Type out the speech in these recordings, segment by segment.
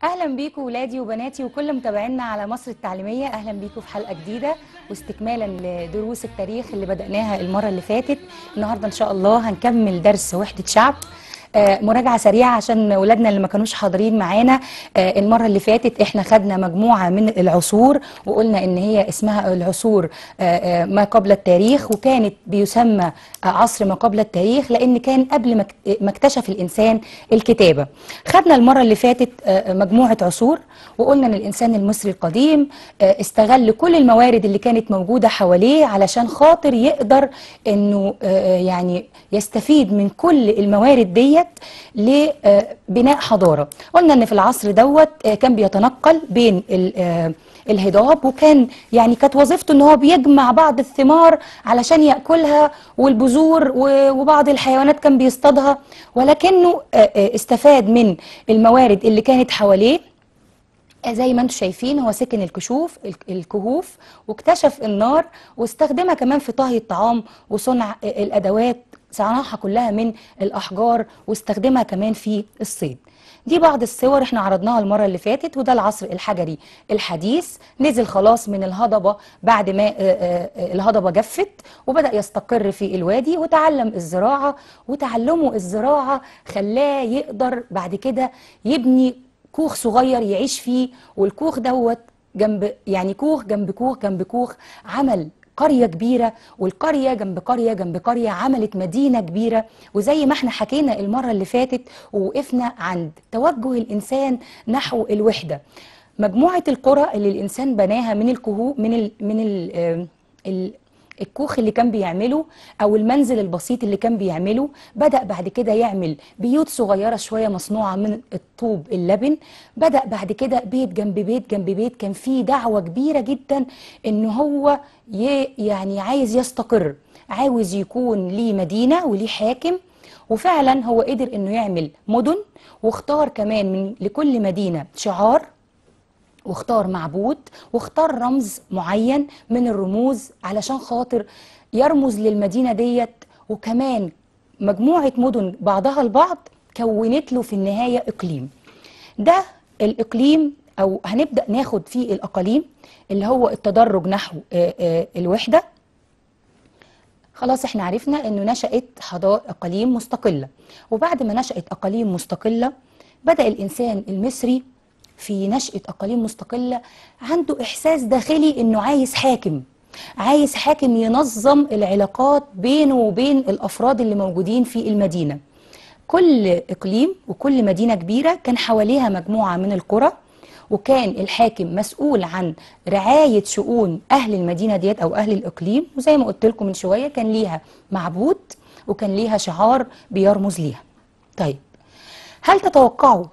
اهلا بيكم ولادي وبناتي وكل متابعينا على مصر التعليميه اهلا بيكم في حلقه جديده واستكمالا لدروس التاريخ اللي بدأناها المره اللي فاتت النهارده ان شاء الله هنكمل درس وحده شعب آه، مراجعه سريعه عشان ولادنا اللي ما كانوش حاضرين معانا آه، المره اللي فاتت احنا خدنا مجموعه من العصور وقلنا ان هي اسمها العصور آه، آه، ما قبل التاريخ وكانت بيسمى آه، عصر ما قبل التاريخ لان كان قبل ما اك- ما اكتشف الانسان الكتابه خدنا المره اللي فاتت آه، مجموعه عصور وقلنا ان الانسان المصري القديم آه، استغل كل الموارد اللي كانت موجوده حواليه علشان خاطر يقدر انه آه، يعني يستفيد من كل الموارد ديت لبناء حضاره قلنا ان في العصر دوت آه، كان بيتنقل بين ال- آه، الهضاب وكان يعني كانت وظيفته ان هو بيجمع بعض الثمار علشان ياكلها والبذور و- وبعض الحيوانات كان بيصطادها ولكنه آه، آه، استفاد من الموارد اللي كانت حواليه زي ما انتم شايفين هو سكن الكشوف الك- الكهوف واكتشف النار واستخدمها كمان في طهي الطعام وصنع الادوات صنعها كلها من الاحجار واستخدمها كمان في الصيد دي بعض الصور احنا عرضناها المره اللي فاتت وده العصر الحجري الحديث نزل خلاص من الهضبه بعد ما آه، آه، آه، الهضبه جفت وبدا يستقر في الوادي وتعلم الزراعه وتعلمه الزراعه خلاه يقدر بعد كده يبني كوخ صغير يعيش فيه والكوخ دوت جنب يعني كوخ جنب كوخ جنب كوخ عمل قرية كبيرة والقرية جنب قرية جنب قرية عملت مدينة كبيرة وزي ما احنا حكينا المرة اللي فاتت ووقفنا عند توجه الإنسان نحو الوحدة مجموعة القرى اللي الإنسان بناها من الكهو من ال من ال آه، ال الكوخ اللي كان بيعمله او المنزل البسيط اللي كان بيعمله بدأ بعد كده يعمل بيوت صغيرة شوية مصنوعة من الطوب اللبن بدأ بعد كده بيت جنب بيت جنب بيت كان فيه دعوة كبيرة جدا ان هو ي- يعني عايز يستقر عاوز يكون ليه مدينة وليه حاكم وفعلا هو قدر انه يعمل مدن واختار كمان من لكل مدينة شعار واختار معبود واختار رمز معين من الرموز علشان خاطر يرمز للمدينة ديت وكمان مجموعة مدن بعضها البعض كونت له في النهاية إقليم ده الإقليم أو هنبدأ ناخد فيه الأقاليم اللي هو التدرج نحو آه، آه، الوحدة خلاص احنا عرفنا انه نشأت حضارة اقاليم مستقلة وبعد ما نشأت اقاليم مستقلة بدأ الانسان المصري في نشأة اقاليم مستقلة عنده احساس داخلي انه عايز حاكم عايز حاكم ينظم العلاقات بينه وبين الافراد اللي موجودين في المدينة كل اقليم وكل مدينة كبيرة كان حواليها مجموعة من القرى وكان الحاكم مسؤول عن رعاية شؤون أهل المدينة ديت أو أهل الإقليم وزي ما قلت لكم من شوية كان ليها معبود وكان ليها شعار بيرمز ليها طيب هل تتوقعوا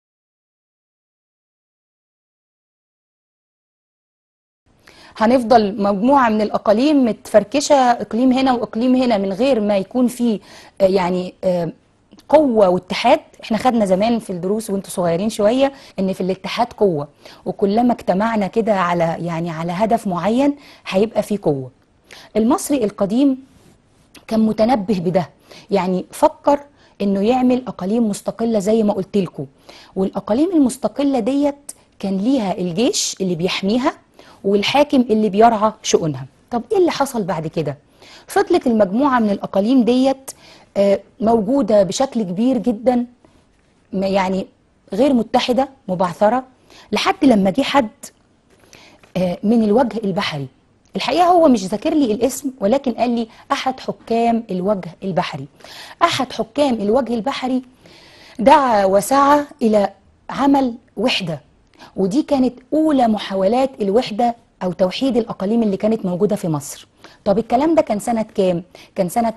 هنفضل مجموعة من الأقاليم متفركشة إقليم هنا وإقليم هنا من غير ما يكون في آه، يعني آه، قوة واتحاد احنا خدنا زمان في الدروس وانتوا صغيرين شوية ان في الاتحاد قوة وكلما اجتمعنا كده على يعني على هدف معين هيبقى في قوة المصري القديم كان متنبه بده يعني فكر انه يعمل اقاليم مستقله زي ما قلت لكم والاقاليم المستقله ديت كان ليها الجيش اللي بيحميها والحاكم اللي بيرعى شؤونها طب ايه اللي حصل بعد كده فضلت المجموعه من الاقاليم ديت آه، موجوده بشكل كبير جدا ما- يعني غير متحده مبعثره لحد لما جه حد آه، من الوجه البحري الحقيقة هو مش ذاكر لي الاسم ولكن قال لي أحد حكام الوجه البحري أحد حكام الوجه البحري دعا وسعى إلى عمل وحدة ودي كانت أولى محاولات الوحدة أو توحيد الأقاليم اللي كانت موجودة في مصر طب الكلام ده كان سنة كام؟ كان سنة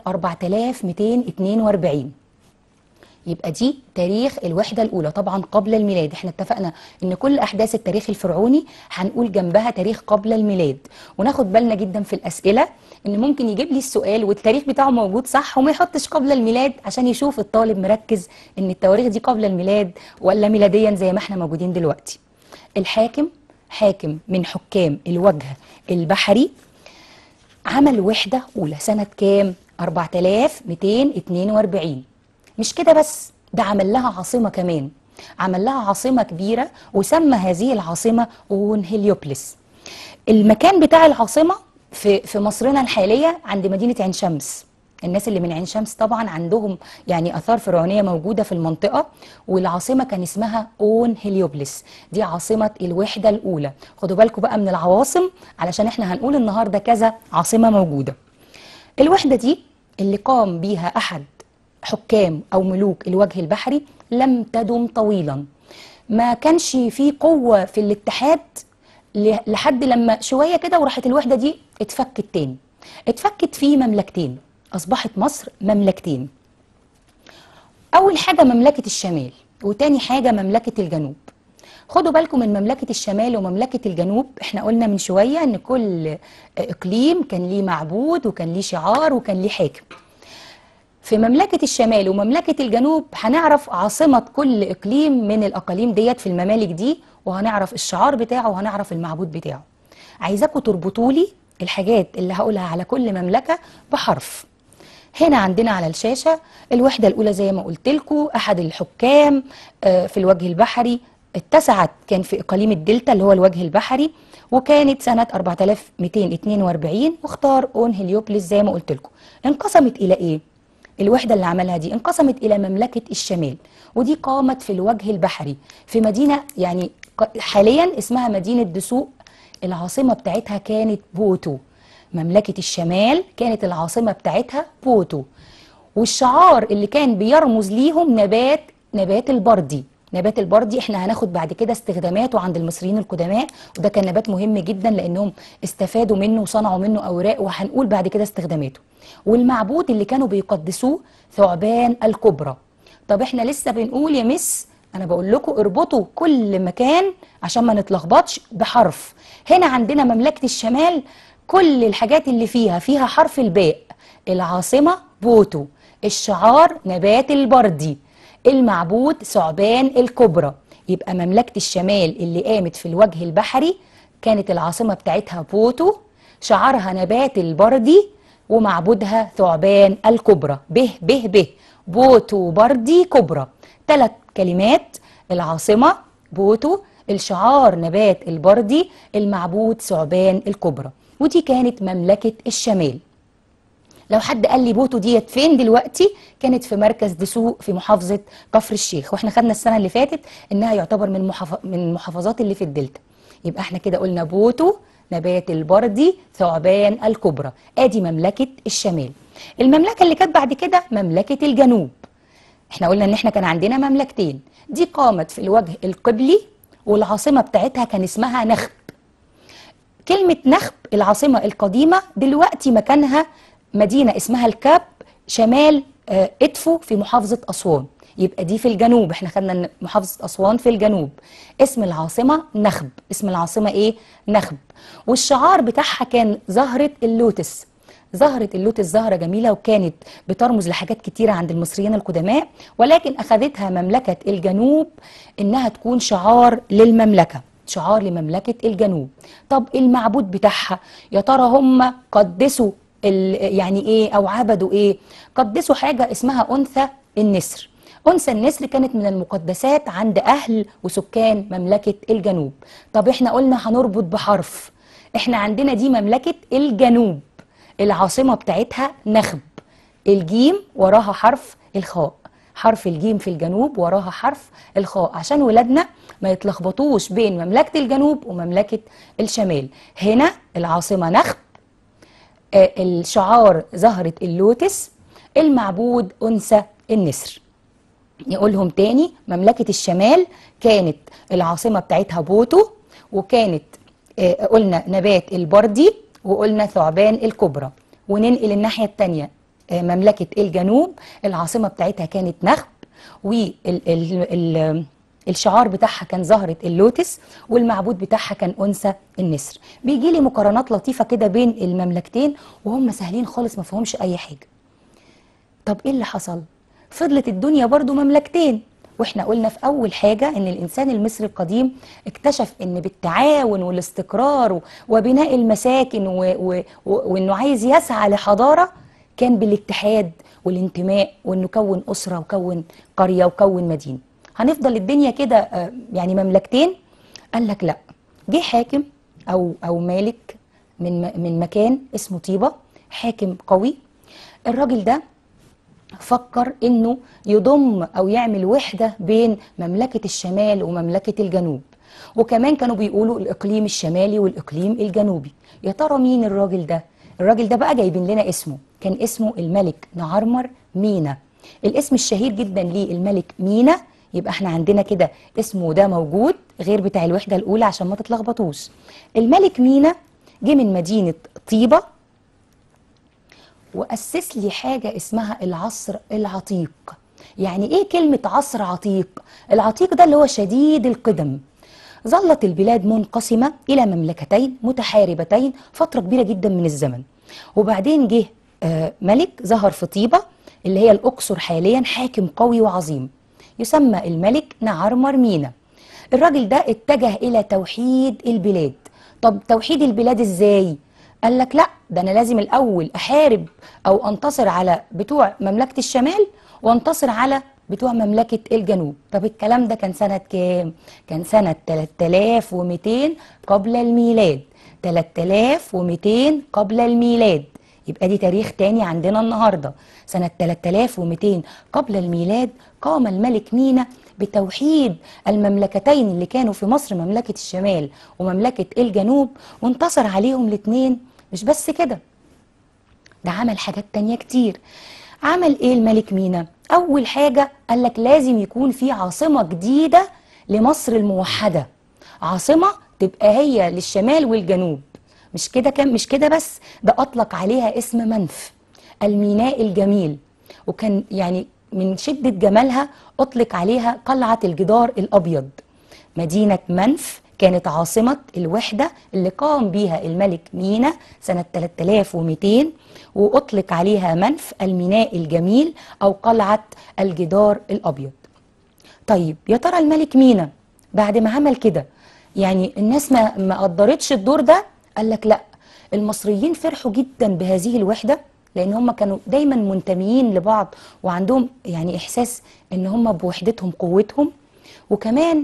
4242 يبقى دي تاريخ الوحدة الأولى طبعا قبل الميلاد احنا اتفقنا ان كل أحداث التاريخ الفرعوني هنقول جنبها تاريخ قبل الميلاد وناخد بالنا جدا في الأسئلة ان ممكن يجيب لي السؤال والتاريخ بتاعه موجود صح وما يحطش قبل الميلاد عشان يشوف الطالب مركز ان التواريخ دي قبل الميلاد ولا ميلاديا زي ما احنا موجودين دلوقتي الحاكم حاكم من حكام الوجه البحري عمل وحدة أولى سنة كام؟ 4242 مش كده بس ده عمل لها عاصمة كمان عمل لها عاصمة كبيرة وسمى هذه العاصمة أون هليوبلس المكان بتاع العاصمة في في مصرنا الحالية عند مدينة عين شمس الناس اللي من عين شمس طبعا عندهم يعني اثار فرعونيه موجوده في المنطقه والعاصمه كان اسمها اون هليوبلس دي عاصمه الوحده الاولى خدوا بالكم بقى من العواصم علشان احنا هنقول النهارده كذا عاصمه موجوده الوحده دي اللي قام بيها احد حكام او ملوك الوجه البحري لم تدم طويلا ما كانش في قوه في الاتحاد ل- لحد لما شويه كده وراحت الوحده دي اتفكت تاني اتفكت في مملكتين اصبحت مصر مملكتين اول حاجه مملكه الشمال وتاني حاجه مملكه الجنوب خدوا بالكم من مملكه الشمال ومملكه الجنوب احنا قلنا من شويه ان كل اقليم كان ليه معبود وكان ليه شعار وكان ليه حاكم في مملكة الشمال ومملكة الجنوب هنعرف عاصمة كل إقليم من الأقاليم ديت في الممالك دي وهنعرف الشعار بتاعه وهنعرف المعبود بتاعه عايزاكم تربطوا لي الحاجات اللي هقولها على كل مملكة بحرف هنا عندنا على الشاشة الوحدة الأولى زي ما قلت لكم أحد الحكام آه، في الوجه البحري اتسعت كان في إقاليم الدلتا اللي هو الوجه البحري وكانت سنة 4242 واختار أون هليوبلس زي ما قلت لكم انقسمت إلى إيه؟ الوحدة اللي عملها دي انقسمت إلى مملكة الشمال ودي قامت في الوجه البحري في مدينة يعني ق- حاليا اسمها مدينة دسوق العاصمة بتاعتها كانت بوتو مملكة الشمال كانت العاصمة بتاعتها بوتو والشعار اللي كان بيرمز ليهم نبات نبات البردي نبات البردي احنا هناخد بعد كده استخداماته عند المصريين القدماء وده كان نبات مهم جدا لانهم استفادوا منه وصنعوا منه اوراق وهنقول بعد كده استخداماته والمعبود اللي كانوا بيقدسوه ثعبان الكبرى طب احنا لسه بنقول يا مس انا بقول لكم اربطوا كل مكان عشان ما نتلخبطش بحرف هنا عندنا مملكة الشمال كل الحاجات اللي فيها فيها حرف الباء العاصمة بوتو الشعار نبات البردي المعبود ثعبان الكبرى يبقى مملكة الشمال اللي قامت في الوجه البحري كانت العاصمة بتاعتها بوتو شعارها نبات البردي ومعبودها ثعبان الكبرى به به به بوتو بردي كبرى ثلاث كلمات العاصمة بوتو الشعار نبات البردي المعبود ثعبان الكبرى ودي كانت مملكة الشمال لو حد قال لي بوتو ديت فين دلوقتي كانت في مركز دسوق في محافظة كفر الشيخ واحنا خدنا السنة اللي فاتت انها يعتبر من محافظ من المحافظات اللي في الدلتا يبقى احنا كده قلنا بوتو نبات البردي ثعبان الكبرى ادي مملكة الشمال المملكة اللي كانت بعد كده مملكة الجنوب احنا قلنا ان احنا كان عندنا مملكتين دي قامت في الوجه القبلي والعاصمة بتاعتها كان اسمها نخب كلمة نخب العاصمة القديمة دلوقتي مكانها مدينة اسمها الكاب شمال آه، إدفو في محافظة أسوان يبقى دي في الجنوب احنا خدنا إن محافظة أسوان في الجنوب اسم العاصمة نخب اسم العاصمة ايه نخب والشعار بتاعها كان زهرة اللوتس زهرة اللوتس زهرة جميلة وكانت بترمز لحاجات كتيرة عند المصريين القدماء ولكن أخذتها مملكة الجنوب إنها تكون شعار للمملكة شعار لمملكة الجنوب طب المعبود بتاعها يا ترى هم قدسوا ال- يعني ايه او عبدوا ايه قدسوا حاجة اسمها أنثى النسر أنثى النسر كانت من المقدسات عند أهل وسكان مملكة الجنوب طب احنا قلنا هنربط بحرف احنا عندنا دي مملكة الجنوب العاصمة بتاعتها نخب الجيم وراها حرف الخاء حرف الجيم في الجنوب وراها حرف الخاء عشان ولادنا ما يتلخبطوش بين مملكة الجنوب ومملكة الشمال هنا العاصمة نخب آه، الشعار زهرة اللوتس المعبود أنثى النسر نقولهم تاني مملكة الشمال كانت العاصمة بتاعتها بوتو وكانت آه، قلنا نبات البردي وقلنا ثعبان الكبرى وننقل الناحية التانية آه، مملكة الجنوب العاصمة بتاعتها كانت نخب والشعار بتاعها كان زهرة اللوتس والمعبود بتاعها كان أنثى النسر بيجي لي مقارنات لطيفة كده بين المملكتين وهم سهلين خالص ما فيهمش أي حاجة طب ايه اللي حصل فضلت الدنيا برضو مملكتين واحنا قلنا في اول حاجة ان الانسان المصري القديم اكتشف ان بالتعاون والاستقرار و- وبناء المساكن و... و... و... وانه عايز يسعى لحضارة كان بالاتحاد والانتماء وانه كون اسرة وكون قرية وكون مدينة هنفضل الدنيا كده آه، يعني مملكتين قال لك لا جه حاكم او او مالك من م- من مكان اسمه طيبه حاكم قوي الراجل ده فكر انه يضم او يعمل وحده بين مملكه الشمال ومملكه الجنوب وكمان كانوا بيقولوا الاقليم الشمالي والاقليم الجنوبي يا ترى مين الراجل ده الراجل ده بقى جايبين لنا اسمه كان اسمه الملك نعرمر مينا الاسم الشهير جدا ليه الملك مينا يبقى احنا عندنا كده اسمه ده موجود غير بتاع الوحده الاولى عشان ما تتلخبطوش الملك مينا جه من مدينه طيبه وأسس لي حاجة اسمها العصر العتيق يعني إيه كلمة عصر عتيق؟ العتيق ده اللي هو شديد القدم ظلت البلاد منقسمة إلى مملكتين متحاربتين فترة كبيرة جدا من الزمن وبعدين جه آه، ملك ظهر في طيبة اللي هي الأقصر حاليا حاكم قوي وعظيم يسمى الملك نعرمر مينا الراجل ده اتجه إلى توحيد البلاد طب توحيد البلاد إزاي؟ قال لك لا ده انا لازم الاول احارب او انتصر على بتوع مملكه الشمال وانتصر على بتوع مملكه الجنوب طب الكلام ده كان سنه كام كان سنه 3200 قبل الميلاد 3200 قبل الميلاد يبقى دي تاريخ تاني عندنا النهارده سنه 3200 قبل الميلاد قام الملك مينا بتوحيد المملكتين اللي كانوا في مصر مملكة الشمال ومملكة الجنوب وانتصر عليهم الاتنين مش بس كده ده عمل حاجات تانية كتير عمل ايه الملك مينا اول حاجة قال لك لازم يكون في عاصمة جديدة لمصر الموحدة عاصمة تبقى هي للشمال والجنوب مش كده كان مش كده بس ده اطلق عليها اسم منف الميناء الجميل وكان يعني من شدة جمالها أطلق عليها قلعة الجدار الأبيض مدينة منف كانت عاصمة الوحدة اللي قام بيها الملك مينا سنة 3200 وأطلق عليها منف الميناء الجميل أو قلعة الجدار الأبيض طيب يا ترى الملك مينا بعد ما عمل كده يعني الناس ما ما قدرتش الدور ده قال لك لا المصريين فرحوا جدا بهذه الوحده لان هم كانوا دايما منتميين لبعض وعندهم يعني احساس ان هم بوحدتهم قوتهم وكمان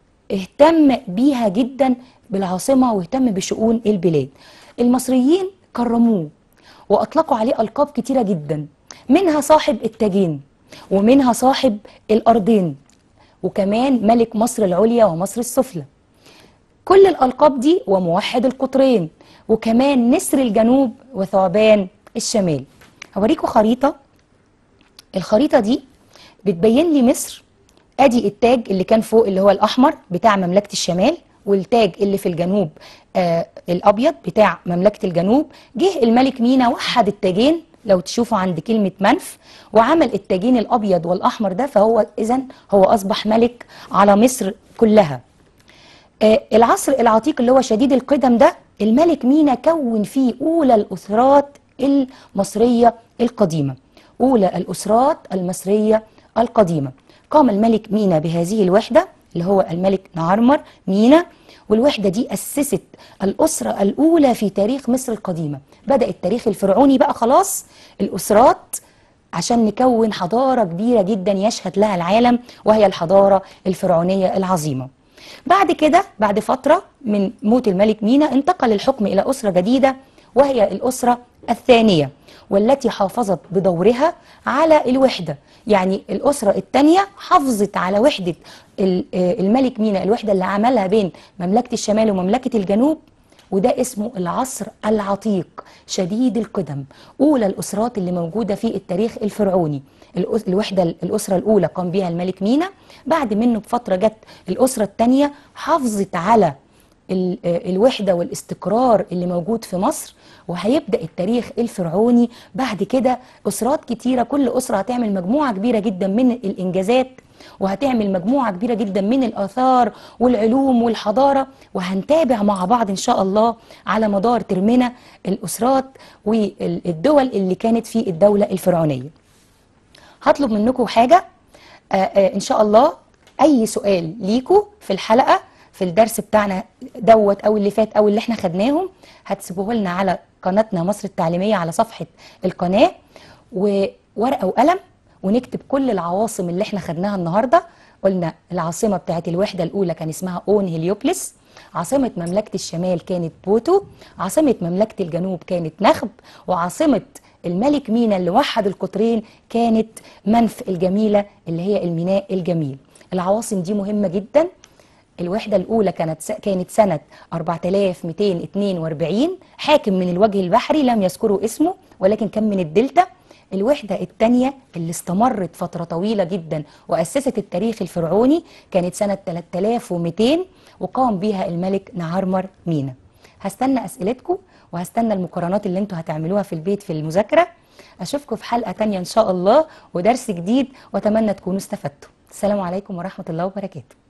اهتم بيها جدا بالعاصمه واهتم بشؤون البلاد المصريين كرموه واطلقوا عليه القاب كتيره جدا منها صاحب التاجين ومنها صاحب الارضين وكمان ملك مصر العليا ومصر السفلى كل الألقاب دي وموحد القطرين وكمان نسر الجنوب وثعبان الشمال هوريكم خريطة الخريطة دي بتبين لي مصر ادي التاج اللي كان فوق اللي هو الأحمر بتاع مملكة الشمال والتاج اللي في الجنوب آه الأبيض بتاع مملكة الجنوب جه الملك مينا وحد التاجين لو تشوفوا عند كلمة منف وعمل التاجين الأبيض والأحمر ده فهو إذا هو أصبح ملك على مصر كلها آه، العصر العتيق اللي هو شديد القدم ده الملك مينا كون فيه أولى الأسرات المصرية القديمة أولى الأسرات المصرية القديمة قام الملك مينا بهذه الوحدة اللي هو الملك نعرمر مينا والوحدة دي أسست الأسرة الأولى في تاريخ مصر القديمة بدأ التاريخ الفرعوني بقى خلاص الأسرات عشان نكون حضارة كبيرة جدا يشهد لها العالم وهي الحضارة الفرعونية العظيمة بعد كده بعد فترة من موت الملك مينا انتقل الحكم إلى أسرة جديدة وهي الأسرة الثانية والتي حافظت بدورها على الوحدة يعني الأسرة الثانية حافظت على وحدة ال- آه الملك مينا الوحدة اللي عملها بين مملكة الشمال ومملكة الجنوب وده اسمه العصر العتيق شديد القدم أولى الأسرات اللي موجودة في التاريخ الفرعوني الأس- الوحدة الأسرة الأولى قام بها الملك مينا بعد منه بفترة جت الأسرة الثانية حافظت على ال- آه الوحدة والاستقرار اللي موجود في مصر وهيبدأ التاريخ الفرعوني بعد كده أسرات كتيرة كل أسرة هتعمل مجموعة كبيرة جدا من الإنجازات وهتعمل مجموعة كبيرة جدا من الآثار والعلوم والحضارة وهنتابع مع بعض إن شاء الله على مدار ترمنا الأسرات والدول اللي كانت في الدولة الفرعونية هطلب منكم حاجة آه، آه، إن شاء الله أي سؤال ليكوا في الحلقة في الدرس بتاعنا دوت أو اللي فات أو اللي احنا خدناهم هتسيبوه لنا على قناتنا مصر التعليمية على صفحة القناة وورقة وقلم ونكتب كل العواصم اللي احنا خدناها النهاردة قلنا العاصمة بتاعت الوحدة الأولى كان اسمها أون هليوبلس عاصمة مملكة الشمال كانت بوتو عاصمة مملكة الجنوب كانت نخب وعاصمة الملك مينا اللي وحد القطرين كانت منف الجميلة اللي هي الميناء الجميل العواصم دي مهمة جدا الوحدة الأولى كانت س- كانت سنة 4242 حاكم من الوجه البحري لم يذكروا اسمه ولكن كان من الدلتا الوحدة الثانية اللي استمرت فترة طويلة جدا وأسست التاريخ الفرعوني كانت سنة 3200 وقام بها الملك نعرمر مينا هستنى أسئلتكم وهستنى المقارنات اللي انتوا هتعملوها في البيت في المذاكرة أشوفكم في حلقة تانية إن شاء الله ودرس جديد وأتمنى تكونوا استفدتوا السلام عليكم ورحمة الله وبركاته